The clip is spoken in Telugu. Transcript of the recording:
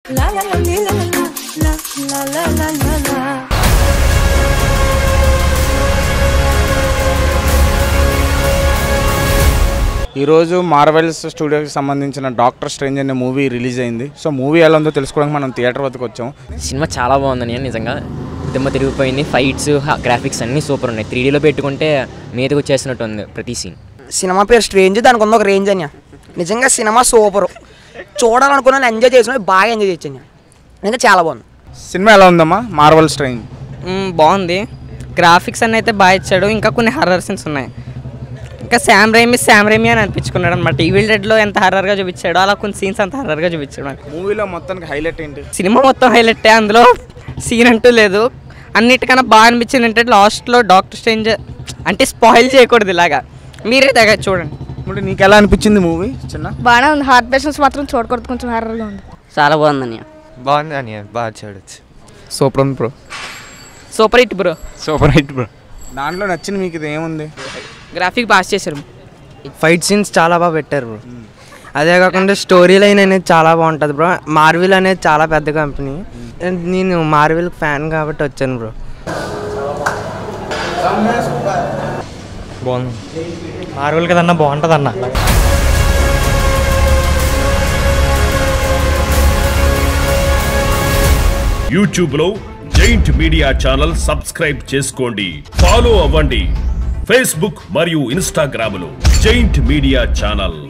La la la li, la la la la la la la la la. ఈరోజు మార్వెల్స్ స్టూడియోకి సంబంధించిన డాక్టర్ స్ట్రేంజ్ అనే మూవీ రిలీజ్ అయింది సో మూవీ ఎలా ఉందో తెలుసుకోవడానికి మనం థియేటర్ వద్దకు వచ్చాం సినిమా చాలా బాగుందని నిజంగా దిమ్మ తిరిగిపోయింది ఫైట్స్ గ్రాఫిక్స్ అన్నీ సూపర్ ఉన్నాయి త్రీ డీలో పెట్టుకుంటే మీదకి వచ్చేసినట్టు ఉంది ప్రతి సీన్ సినిమా పేరు స్ట్రేంజ్ దానికి ఉంది ఒక రేంజ్ అన్య నిజంగా సినిమా సూపర్ చూడాలనుకున్న వాళ్ళు ఎంజాయ్ చేసిన బాగా ఎంజాయ్ చేయొచ్చు అన్య నిజంగా చాలా బాగుంది సినిమా ఎలా ఉందమ్మా మార్వెల్ స్ట్రేంజ్ మ్మ్, బాగుంది గ్రాఫిక్స్ అన్నీ అయితే బాగా ఇచ్చాడు ఇంకా కొన్ని హర్రర్ సీన్స్ ఉన్నాయి ఇంకా శామ్ రైమి శామ్ రైమి అని అనిపించుకున్నాడు అనమాట ఈవిల్ డెడ్లో ఎంత హర్రర్గా చూపించాడో అలా కొన్ని సీన్స్ అంత హర్రర్గా చూపించాడు నాకు మూవీలో మొత్తానికి హైలైట్ ఏంటి సినిమా మొత్తం హైలైట్ అందులో సీన్ అంటూ లేదు అన్నిటికన్నా బాగా అనిపించింది అంటే లాస్ట్లో డాక్టర్ స్ట్రేంజ్ అంటే స్పాయిల్ చేయకూడదు ఇలాగా మీరే దగ్గర చూడండి ఇప్పుడు నీకు ఎలా అనిపించింది మూవీ చిన్న బాగానే ఉంది హార్ట్ పేషెంట్స్ మాత్రం చూడకూడదు కొంచెం హర్రర్గా ఉంది చాలా బాగుందని బాగుంది అని బాగా చూడొచ్చు సూపర్ ఉంది bro super hit bro super hit bro దాంట్లో నచ్చింది మీకు ఇది ఏముంది గ్రాఫిక్ బాగా చేశారు ఫైట్ సీన్స్ చాలా బాగా పెట్టారు బ్రో అదే కాకుండా స్టోరీ లైన్ అనేది చాలా బాగుంటుంది బ్రో మార్విల్ అనేది చాలా పెద్ద కంపెనీ నేను మార్విల్ ఫ్యాన్ కాబట్టి వచ్చాను బ్రో బాగుంది మార్వెల్ కదన్నా బాగుంటుంది అన్న యూట్యూబ్లో జైంట్ మీడియా ఛానల్ సబ్స్క్రైబ్ చేసుకోండి ఫాలో అవ్వండి ఫేస్బుక్ మరియు ఇన్స్టాగ్రామ్లో జైంట్ మీడియా ఛానల్